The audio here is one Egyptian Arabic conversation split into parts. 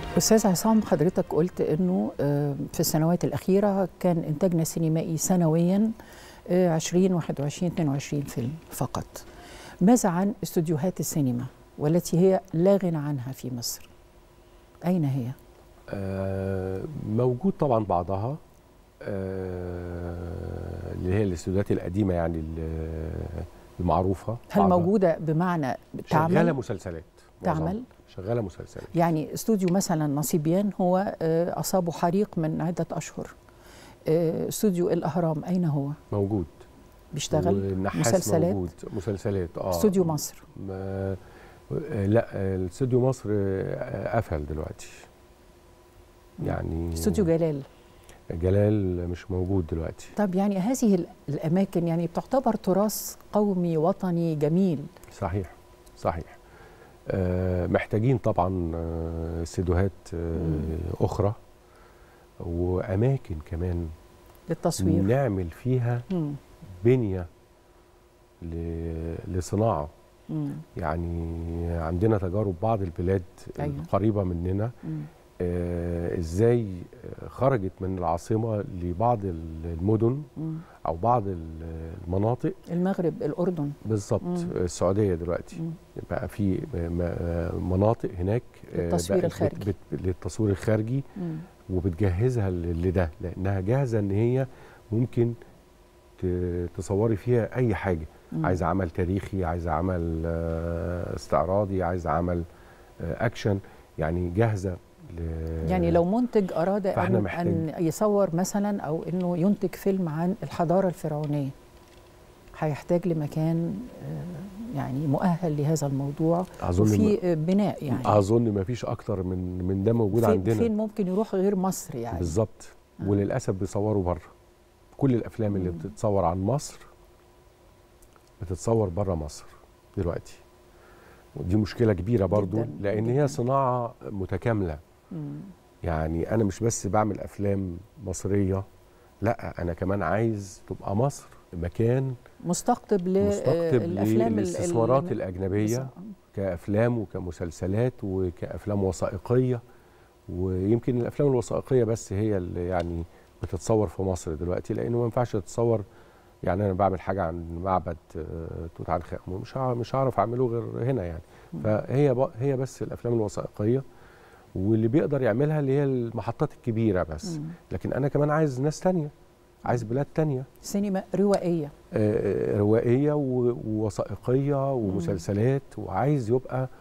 أستاذ عصام حضرتك قلت أنه آه، في السنوات الأخيرة كان إنتاجنا السينمائي سنويا آه، 20 21 22 فيلم فقط ماذا عن استوديوهات السينما والتي هي لا غنى عنها في مصر أين هي؟ آه، موجود طبعا بعضها آه، اللي هي الاستوديوهات القديمه يعني ال- المعروفه هل بعضها. موجودة بمعنى شغاله تعمل مسلسلات معظمها. تعمل شغاله مسلسلات يعني استوديو مثلا نصيبيان هو آه، أصابه حريق من عدة أشهر آه، استوديو الأهرام أين هو؟ موجود بيشتغل والنحاس مسلسلات؟ موجود مسلسلات اه استوديو مصر ما آه، لا آه، الاستوديو مصر آه، قفل دلوقتي يعني استوديو جلال جلال مش موجود دلوقتي طب يعني هذه ال- الأماكن يعني بتعتبر تراث قومي وطني جميل صحيح صحيح آه، محتاجين طبعا آه، استديوهات آه، اخرى واماكن كمان للتصوير نعمل فيها مم. بنيه ل- لصناعه مم. يعني عندنا تجارب بعض البلاد أيوة. القريبه مننا مم. آه، ازاي آه، خرجت من العاصمه لبعض المدن مم. او بعض المناطق المغرب الأردن بالظبط مم. السعوديه دلوقتي مم. بقى في م- م- مناطق هناك آه، للتصوير بقت الخارجي. بت بت للتصوير الخارجي مم. وبتجهزها ل- لده لانها جاهزه ان هي ممكن ت- تصوري فيها اي حاجه مم. عايزه عمل تاريخي عايزه عمل آه، استعراضي عايزه عمل آه، اكشن يعني جاهزه ل- يعني لو منتج أراد فإحنا أن, محتاج- أن يصور مثلا أو أنه ينتج فيلم عن الحضارة الفرعونية هيحتاج لمكان آه، يعني مؤهل لهذا الموضوع اظن وفي آه، بناء يعني اظن ما فيش اكتر من من ده موجود فين, عندنا فين ممكن يروح غير مصر يعني بالظبط آه. وللاسف بيصوروا بره كل الافلام اللي مم. بتتصور عن مصر بتتصور بره مصر دلوقتي ودي مشكله كبيره برضو جداً، لان جداً. هي صناعه متكامله مم. يعني انا مش بس بعمل افلام مصريه لا انا كمان عايز تبقى مصر مكان مستقطب مستقطب للأفلام ال- للاستثمارات ال- الاجنبيه كافلام وكمسلسلات وكافلام وثائقيه ويمكن الافلام الوثائقيه بس هي اللي يعني بتتصور في مصر دلوقتي لانه ما ينفعش تتصور يعني انا بعمل حاجه عن معبد آه، توت عنخ امون مش هع- مش هعرف اعمله غير هنا يعني مم. فهي ب- هي بس الافلام الوثائقيه واللي بيقدر يعملها اللي هي المحطات الكبيره بس مم. لكن انا كمان عايز ناس تانية عايز بلاد تانية سينما روائية آه، روائيه و- ووثائقيه ومسلسلات وعايز يبقى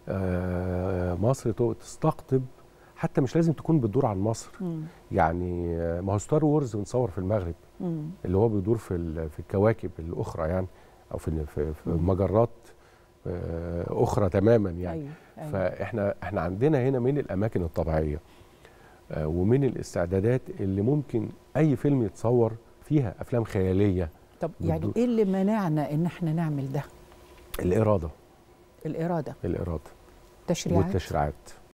آه، مصر تو- تستقطب حتى مش لازم تكون بتدور عن مصر مم. يعني آه، ما هو ستار وورز بنصور في المغرب مم. اللي هو بيدور في ال- في الكواكب الاخرى يعني او في في, في مم. مجرات آه، اخرى تماما يعني أيوة. أيوة. فاحنا احنا عندنا هنا من الاماكن الطبيعيه آه، ومن الاستعدادات اللي ممكن اي فيلم يتصور فيها افلام خياليه طب يعني بالدور. إيه اللي منعنا إن إحنا نعمل ده الاراده الإرادة الاراده تشريعات والتشريعات